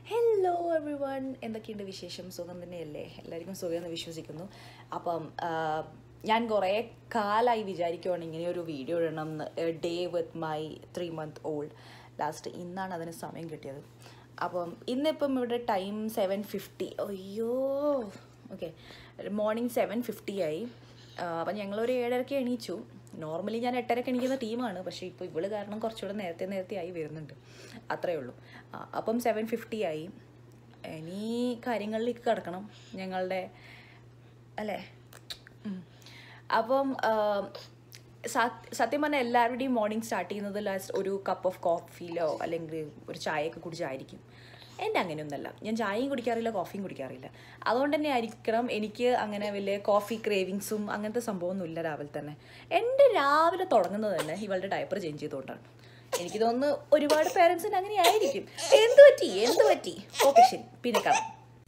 Hello every one എന്തൊക്കെയുണ്ട് വിശേഷം സുഖം തന്നെയല്ലേ എല്ലാവർക്കും സുഖമെന്ന് വിശ്വസിക്കുന്നു അപ്പം ആ, ഞാൻ കുറേ കാലമായി വിചാരിക്കുവാണ് ഇങ്ങനെ ഒരു വീഡിയോ ഇടണം day with my three month old last ഇന്നാണ് അതിന് സമയം കിട്ടിയത് അപ്പം ഇന്നിപ്പം ഇവിടെ ടൈം സെവൻ ഫിഫ്റ്റി അയ്യോ ഓക്കെ മോർണിംഗ് സെവൻ ഫിഫ്റ്റി ആയി ആ, അപ്പം ഞങ്ങളൊരു ഏഴരയ്ക്ക് എണീച്ചു നോർമലി ഞാൻ എട്ടരയ്ക്ക് എണീക്കുന്ന ടീമാണ് പക്ഷേ ഇപ്പോൾ ഇവള് കാരണം കുറച്ചുകൂടെ നേരത്തെ നേരത്തെ ആയി വരുന്നുണ്ട് അത്രയേ ഉള്ളൂ ആ, അപ്പം സെവൻ ഫിഫ്റ്റി ആയി ഇനി കാര്യങ്ങളിലേക്ക് കിടക്കണം ഞങ്ങളുടെ അല്ലേ ഉം. അപ്പം ആ, സത്- സത്യം പറഞ്ഞാൽ എല്ലാവരുടെയും മോർണിംഗ് സ്റ്റാർട്ട് ചെയ്യുന്നത് ലാസ്റ്റ് ഒരു കപ്പ് ഓഫ് കോഫിയിലോ അല്ലെങ്കിൽ ഒരു ചായയൊക്കെ കുടിച്ചായിരിക്കും എൻ്റെ അങ്ങനെയൊന്നല്ല ഞാൻ ചായയും കുടിക്കാറില്ല കോഫിയും കുടിക്കാറില്ല അതുകൊണ്ട് തന്നെ ആയിരിക്കണം എനിക്ക് അങ്ങനെ വലിയ കോഫി ക്രേവിങ്സും അങ്ങനത്തെ സംഭവമൊന്നുമില്ല രാവിലെ തന്നെ എൻ്റെ രാവിലെ തുടങ്ങുന്നത് തന്നെ ഇവളുടെ ഡയപ്പർ ചേഞ്ച് ചെയ്തുകൊണ്ടാണ് എനിക്ക് തോന്നുന്നു ഒരുപാട് പേരൻസിന് അങ്ങനെ ആയിരിക്കും എന്ത് പറ്റി എന്ത് പറ്റി ഓക്കെ ശരി പിന്നെ കാണാം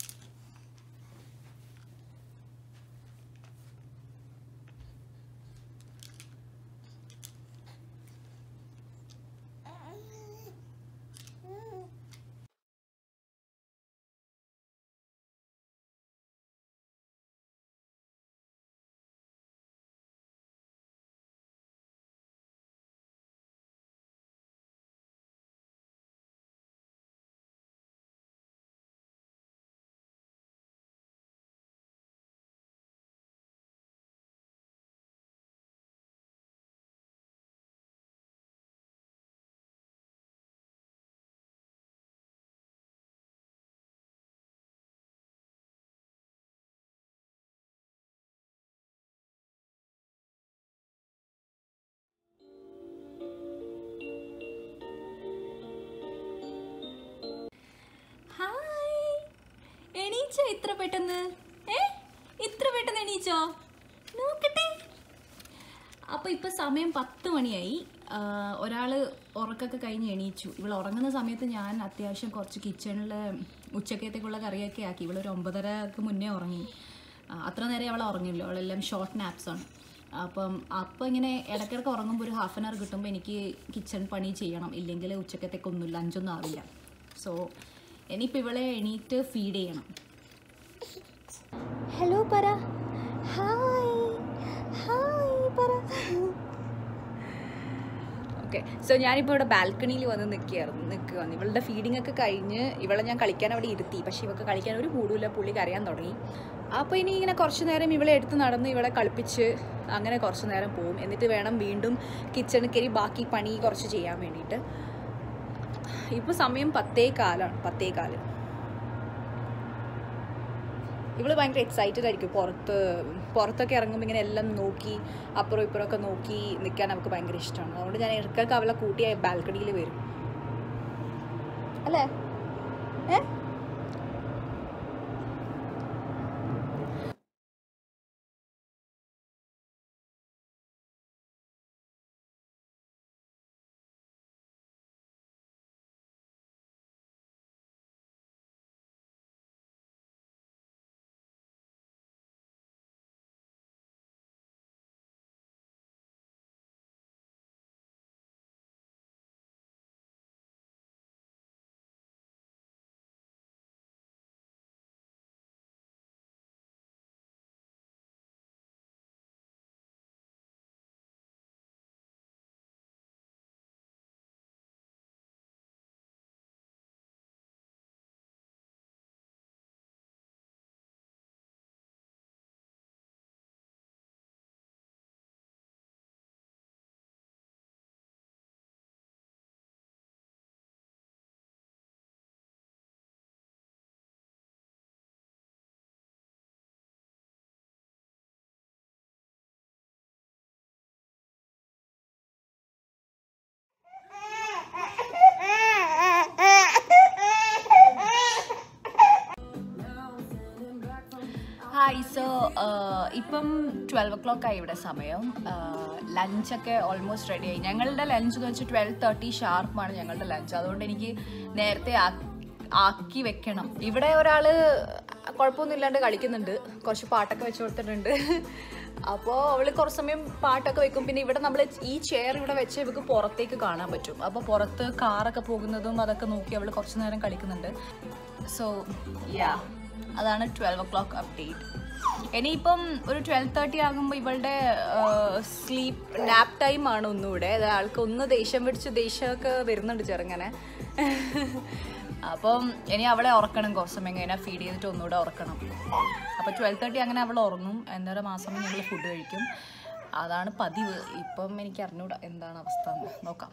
ഹായ് എണീച്ചോ ഇത്ര പെട്ടെന്ന് ഏ ഇത്ര പെട്ടെന്ന് എണീച്ചോ നോക്കട്ടെ അപ്പോൾ ഇപ്പോൾ സമയം പത്ത് മണിയായി ഒരാൾ ഉറക്കൊക്കെ കഴിഞ്ഞ് എണീച്ചു ഇവൾ ഉറങ്ങുന്ന സമയത്ത് ഞാൻ അത്യാവശ്യം കുറച്ച് കിച്ചണിൽ ഉച്ചക്കത്തേക്കുള്ള കറിയൊക്കെ ആക്കി ഇവളൊരു ഒമ്പതരക്ക് മുന്നേ ഉറങ്ങി ആ, അത്ര നേരം അവൾ ഉറങ്ങില്ല അവളെല്ലാം ഷോർട്ട് നാപ്സാണ് അപ്പം അപ്പം ഇങ്ങനെ ഇടയ്ക്കിടയ്ക്ക് ഉറങ്ങുമ്പോൾ ഒരു ഹാഫ് ആൻ അവർ കിട്ടുമ്പോൾ എനിക്ക് കിച്ചൺ പണി ചെയ്യണം ഇല്ലെങ്കിൽ ഉച്ചക്കത്തേക്കൊന്നും ലഞ്ചൊന്നും ആവില്ല സോ ഇനിയിപ്പോൾ ഇവളെ എണീറ്റ് ഫീഡ് ചെയ്യണം ഹലോ പറ ഹായ് ഹായ് പറ ഓക്കെ സോ ഞാനിപ്പോൾ ഇവിടെ ബാൽക്കണിയിൽ വന്ന് നിൽക്കുകയായിരുന്നു നിൽക്കുകയാണ് ഇവളുടെ ഫീഡിംഗ് ഒക്കെ കഴിഞ്ഞ് ഇവളെ ഞാൻ കളിക്കാൻ അവിടെ ഇരുത്തി പക്ഷേ ഇവൾക്ക് കളിക്കാൻ ഒരു മൂടുമില്ല പുള്ളി കരയാൻ തുടങ്ങി അപ്പോൾ ഇനി ഇങ്ങനെ കുറച്ച് നേരം ഇവളെ എടുത്ത് നടന്ന് ഇവളെ കളിപ്പിച്ച് അങ്ങനെ കുറച്ച് നേരം പോവും എന്നിട്ട് വേണം വീണ്ടും കിച്ചണിൽ കയറി ബാക്കി പണി കുറച്ച് ചെയ്യാൻ വേണ്ടിയിട്ട് ഇപ്പോൾ സമയം പത്തേ കാലാണ് പത്തേ കാല് ഇവള് ഭയങ്കര എക്സൈറ്റഡ് ആയിരിക്കും പുറത്ത് പുറത്തൊക്കെ ഇറങ്ങുമ്പോൾ ഇങ്ങനെ എല്ലാം നോക്കി അപ്പുറം ഇപ്പുറം ഒക്കെ നോക്കി നിൽക്കാൻ അവൾക്ക് ഭയങ്കര ഇഷ്ടമാണ് അതുകൊണ്ട് ഞാൻ ഇടയ്ക്കൊക്കെ അവളെ കൂട്ടി ബാൽക്കണിയിൽ വരും അല്ലേ ഏ ഹായ് സോ ഇപ്പം ട്വൽവ് ഒ ക്ലോക്ക് ആയി ഇവിടെ സമയം ലഞ്ചൊക്കെ ഓൾമോസ്റ്റ് റെഡി ആയി ഞങ്ങളുടെ ലഞ്ച് എന്ന് വെച്ചാൽ ട്വൽവ് തേർട്ടി ഷാർപ്പാണ് ഞങ്ങളുടെ ലഞ്ച് അതുകൊണ്ട് എനിക്ക് നേരത്തെ ആ- ആക്കി വെക്കണം ഇവിടെ ഒരാൾ കുഴപ്പമൊന്നും ഇല്ലാണ്ട് കളിക്കുന്നുണ്ട് കുറച്ച് പാട്ടൊക്കെ വെച്ച് കൊടുത്തിട്ടുണ്ട് അപ്പോൾ അവൾ കുറച്ച് സമയം പാട്ടൊക്കെ വെക്കും പിന്നെ ഇവിടെ നമ്മൾ ഈ ചെയർ ഇവിടെ വെച്ച് ഇവർക്ക് പുറത്തേക്ക് കാണാൻ പറ്റും അപ്പോൾ പുറത്ത് കാറൊക്കെ പോകുന്നതും അതൊക്കെ നോക്കി അവൾ കുറച്ച് നേരം കളിക്കുന്നുണ്ട് സോ യാ അതാണ് ട്വൽവ് ഒ ക്ലോക്ക് അപ്ഡേറ്റ് ഇനിയിപ്പം ഒരു ട്വൽവ് തേർട്ടി ആകുമ്പോൾ ഇവളുടെ സ്ലീപ്പ് നാപ്പ് ടൈം ആണ് ഒന്നുകൂടെ അത് ആൾക്ക് ഒന്ന് ദേഷ്യം പിടിച്ച് ദേഷ്യമൊക്കെ വരുന്നുണ്ട് ചെറുങ്ങനെ അപ്പം ഇനി അവളെ ഉറക്കണം കുറച്ച് സമയം കഴിഞ്ഞാൽ ഫീഡ് ചെയ്തിട്ട് ഒന്നുകൂടെ ഉറക്കണം അപ്പോൾ ട്വൽവ് തേർട്ടി അങ്ങനെ അവൾ ഉറങ്ങും എന്നേരം മാസം ഞങ്ങൾ ഫുഡ് കഴിക്കും അതാണ് പതിവ് ഇപ്പം എനിക്ക് അറിഞ്ഞൂടാ എന്താണ് അവസ്ഥ എന്ന് നോക്കാം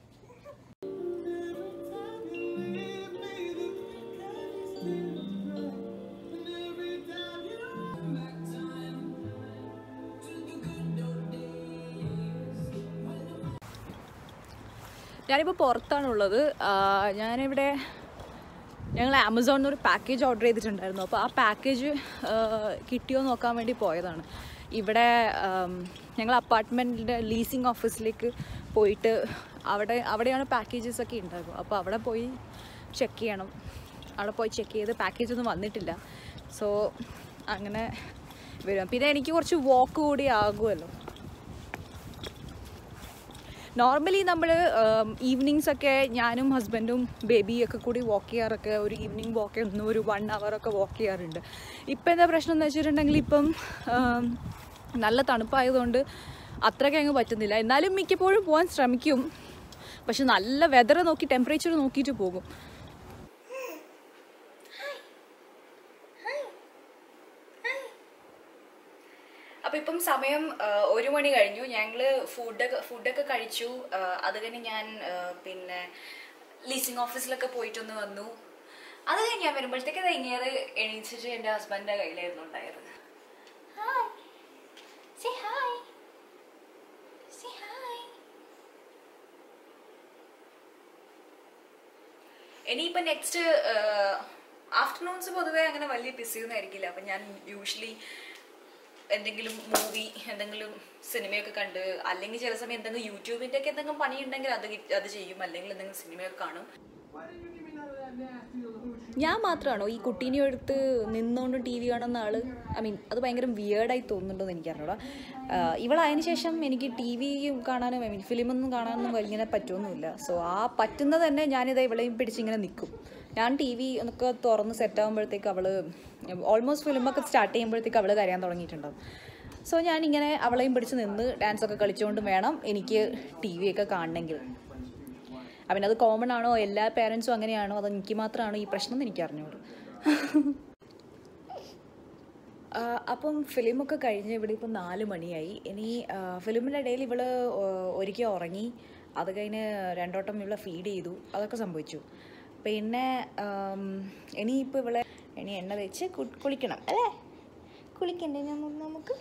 ഞാനിപ്പോൾ പുറത്താണുള്ളത് ആ, ഞാനിവിടെ ഞങ്ങൾ ആമസോണിൽ ഒരു പാക്കേജ് ഓർഡർ ചെയ്തിട്ടുണ്ടായിരുന്നു അപ്പോൾ ആ പാക്കേജ് കിട്ടിയോ നോക്കാൻ വേണ്ടി പോയതാണ് ഇവിടെ ആം, ഞങ്ങൾ അപ്പാർട്ട്മെൻറ്റിൻ്റെ ലീസിങ് ഓഫീസിലേക്ക് പോയിട്ട് അവിടെ അവിടെയാണ് പാക്കേജസ് ഒക്കെ ഉണ്ടാകും അപ്പോൾ അവിടെ പോയി ചെക്ക് ചെയ്യണം അവിടെ പോയി ചെക്ക് ചെയ്ത് പാക്കേജ് ഒന്നും വന്നിട്ടില്ല സോ അങ്ങനെ വരും പിന്നെ എനിക്ക് കുറച്ച് വാക്ക് കൂടി ആകുമല്ലോ നോർമലി നമ്മൾ ഈവനിങ്സ് ഒക്കെ ഞാനും ഹസ്ബൻഡും ബേബിയും ഒക്കെ കൂടി വാക്ക് ചെയ്യാറൊക്കെ ഒരു ഈവനിങ് വാക്ക് ഒന്ന് ഒരു വൺ ഒക്കെ വാക്ക് ചെയ്യാറുണ്ട് ഇപ്പം എന്താ പ്രശ്നം എന്ന് വെച്ചിട്ടുണ്ടെങ്കിൽ ഇപ്പം ഉം, നല്ല തണുപ്പായതുകൊണ്ട് അത്രയ്ക്ക് അങ്ങ് പറ്റുന്നില്ല എന്നാലും മിക്കപ്പോഴും പോകാൻ ശ്രമിക്കും പക്ഷെ നല്ല വെതർ നോക്കി ടെമ്പറേച്ചർ നോക്കിയിട്ട് പോകും അപ്പൊ ഇപ്പം സമയം ആ, ഒരു മണി കഴിഞ്ഞു ഞങ്ങള് ഫുഡൊക്കെ ഫുഡൊക്കെ കഴിച്ചു ആ, അത് കഴിഞ്ഞ് ഞാൻ ആ, പിന്നെ ലീസിങ് ഓഫീസിലൊക്കെ പോയിട്ടൊന്ന് വന്നു അത് കഴിഞ്ഞ് ഞാൻ വരുമ്പോഴത്തേക്ക് അത് ഇങ്ങനെ എണീച്ചിട്ട് എൻ്റെ ഹസ്ബൻഡിന്റെ കയ്യിലായിരുന്നു ഉണ്ടായത് Hi. Say hi. Say hi. ഇനിയിപ്പോൾ നെക്സ്റ്റ് ആഫ്റ്റർനൂൺസ് പൊതുവേ അങ്ങനെ വലിയ ബിസിയൊന്നും ആയിരിക്കില്ല അപ്പം ഞാൻ യൂഷ്വലി എന്തെങ്കിലും മൂവി എന്തെങ്കിലും സിനിമയൊക്കെ കണ്ട് അല്ലെങ്കിൽ ചില സമയം എന്തെങ്കിലും യൂട്യൂബിൻ്റെ ഒക്കെ എന്തെങ്കിലും പണിയുണ്ടെങ്കിൽ അത് കി- അത് ചെയ്യും അല്ലെങ്കിൽ എന്തെങ്കിലും സിനിമയൊക്കെ കാണും ഞാൻ മാത്രമാണോ ഈ കുട്ടീനെ എടുത്ത് നിന്നുകൊണ്ട് ടി വി കാണുന്ന ആള് ഐ മീൻ അത് ഭയങ്കര വിയേർഡായി തോന്നുന്നുണ്ടോ എന്ന് എനിക്കറിഞ്ഞൂടാ ആഹ് ഇവളായതിനു ശേഷം എനിക്ക് ടി വി കാണാനും ഐ മീൻ ഫിലിമൊന്നും കാണാനൊന്നും ഇങ്ങനെ പറ്റുമൊന്നുമില്ല സോ ആ പറ്റുന്നത് തന്നെ ഞാനിത് ഇവളെയും പിടിച്ചിങ്ങനെ നിൽക്കും ഞാൻ ടി വി ഒക്കെ തുറന്ന് സെറ്റ് ആകുമ്പോഴത്തേക്ക് അവള് ഓൾമോസ്റ്റ് ഫിലിമൊക്കെ സ്റ്റാർട്ട് ചെയ്യുമ്പോഴത്തേക്ക് അവള് കരയാൻ തുടങ്ങിയിട്ടുണ്ടാവും സോ ഞാനിങ്ങനെ അവളെയും പിടിച്ച് നിന്ന് ഡാൻസ് ഒക്കെ കളിച്ചുകൊണ്ട് വേണം എനിക്ക് ടി വി ഒക്കെ കാണണമെങ്കിൽ അവൻ അത് കോമൺ ആണോ എല്ലാ പേരൻസും അങ്ങനെയാണോ അതോ എനിക്ക് മാത്രമാണോ ഈ പ്രശ്നം എന്ന് എനിക്ക് അറിഞ്ഞോളൂ ആ, അപ്പം ഫിലിമൊക്കെ കഴിഞ്ഞ് ഇവിടെ ഇപ്പം നാല് മണിയായി ഇനി ഫിലിമിൻ്റെ ഇടയിൽ ഇവള് ഒ- ഒരിക്കൽ ഉറങ്ങി അത് കഴിഞ്ഞ് രണ്ടോട്ടം ഇവളെ ഫീഡ് ചെയ്തു അതൊക്കെ സംഭവിച്ചു പിന്നെ ആം, ഇനിയിപ്പോൾ ഇവളെ ഇനി എണ്ണ തേച്ച് കു- കുളിക്കണം അല്ലേ കുളിക്കണ്ടേ ഞാൻ നമുക്ക്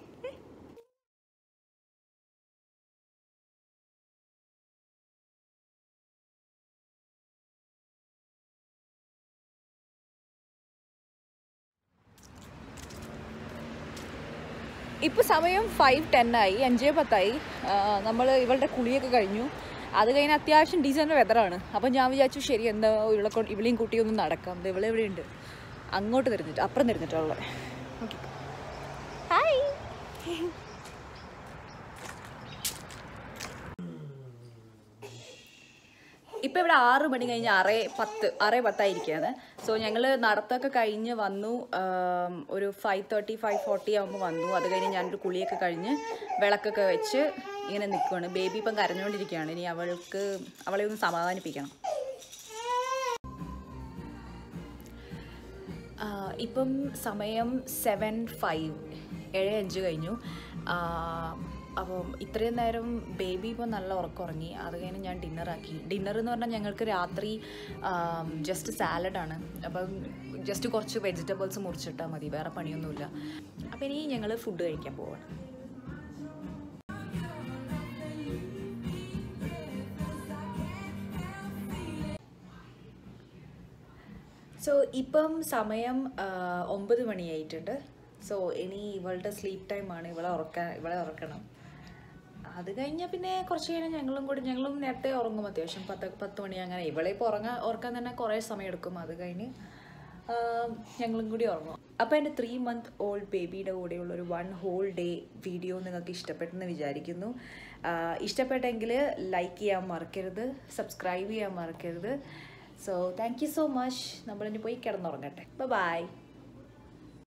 ഇപ്പോൾ സമയം ഫൈവ് ടെൻ ആയി അഞ്ചേ പത്തായി നമ്മൾ ഇവളുടെ കുളിയൊക്കെ കഴിഞ്ഞു അത് കഴിഞ്ഞ് അത്യാവശ്യം ഡീസൻ്റ് വെതറാണ് അപ്പം ഞാൻ വിചാരിച്ചു ശരി എന്താ ഇവളെ കൊണ്ട് ഇവളെയും കുട്ടിയൊന്നും നടക്കാം ദേ ഇവളെ എവിടെയുണ്ട് അങ്ങോട്ട് തിരിഞ്ഞിട്ട് അപ്പുറം തിരിഞ്ഞിട്ടുള്ളത് ഓക്കെ ഹായ് ഇപ്പം ഇവിടെ ആറ് മണി കഴിഞ്ഞ് ആറ് പത്ത് ആറ് പത്തായിരിക്കുകയാണ് സോ ഞങ്ങൾ നടത്തൊക്കെ കഴിഞ്ഞ് വന്നു ആം, ഒരു ഫൈവ് തേർട്ടി ഫൈവ് ഫോർട്ടി ആകുമ്പോൾ വന്നു അത് കഴിഞ്ഞ് ഞാനൊരു കുളിയൊക്കെ കഴിഞ്ഞ് വിളക്കൊക്കെ വെച്ച് ഇങ്ങനെ നിൽക്കുകയാണ് ബേബി ഇപ്പം കരഞ്ഞുകൊണ്ടിരിക്കുകയാണ് ഇനി അവൾക്ക് അവളെ ഒന്ന് സമാധാനിപ്പിക്കണം ആ, ഇപ്പം സമയം സെവൻ ഫൈവ് ഏഴ് അഞ്ച് കഴിഞ്ഞു ആ, അപ്പം ഇത്രയും നേരം ബേബി ഇപ്പോൾ നല്ല ഉറക്കം ഉറങ്ങി അത് കഴിഞ്ഞ് ഞാൻ ഡിന്നറാക്കി ഡിന്നർ എന്ന് പറഞ്ഞാൽ ഞങ്ങൾക്ക് രാത്രി ജസ്റ്റ് സാലഡാണ് അപ്പം ജസ്റ്റ് കുറച്ച് വെജിറ്റബിൾസ് മുറിച്ചിട്ടാൽ മതി വേറെ പണിയൊന്നുമില്ല അപ്പം ഇനി ഞങ്ങൾ ഫുഡ് കഴിക്കാൻ പോവാണ് സോ ഇപ്പം സമയം ആ, ഒമ്പത് മണിയായിട്ടുണ്ട് സോ ഇനി ഇവളുടെ സ്ലീപ്പ് ടൈമാണ് ഇവളെ ഉറക്കാൻ ഇവളെ ഉറക്കണം അത് കഴിഞ്ഞാൽ പിന്നെ കുറച്ച് കഴിഞ്ഞാൽ ഞങ്ങളും കൂടി ഞങ്ങളും നേരത്തെ ഉറങ്ങും അത്യാവശ്യം പത്ത് പത്ത് മണി അങ്ങനെ ഇവളെ ഇപ്പോൾ ഉറങ്ങാൻ ഉറക്കാൻ തന്നെ കുറേ സമയം എടുക്കും അത് കഴിഞ്ഞ് ആ, ഞങ്ങളും കൂടി ഉറങ്ങും അപ്പോൾ എൻ്റെ ത്രീ മന്ത് ഓൾഡ് ബേബിയുടെ കൂടെയുള്ള ഒരു വൺ ഹോൾ ഡേ വീഡിയോ നിങ്ങൾക്ക് ഇഷ്ടപ്പെട്ടെന്ന് വിചാരിക്കുന്നു ആ, ഇഷ്ടപ്പെട്ടെങ്കിൽ ലൈക്ക് ചെയ്യാൻ മറക്കരുത് സബ്സ്ക്രൈബ് ചെയ്യാൻ മറക്കരുത് so thank you so much നമ്മളിനി പോയി കിടന്നുറങ്ങട്ടെ ബൈ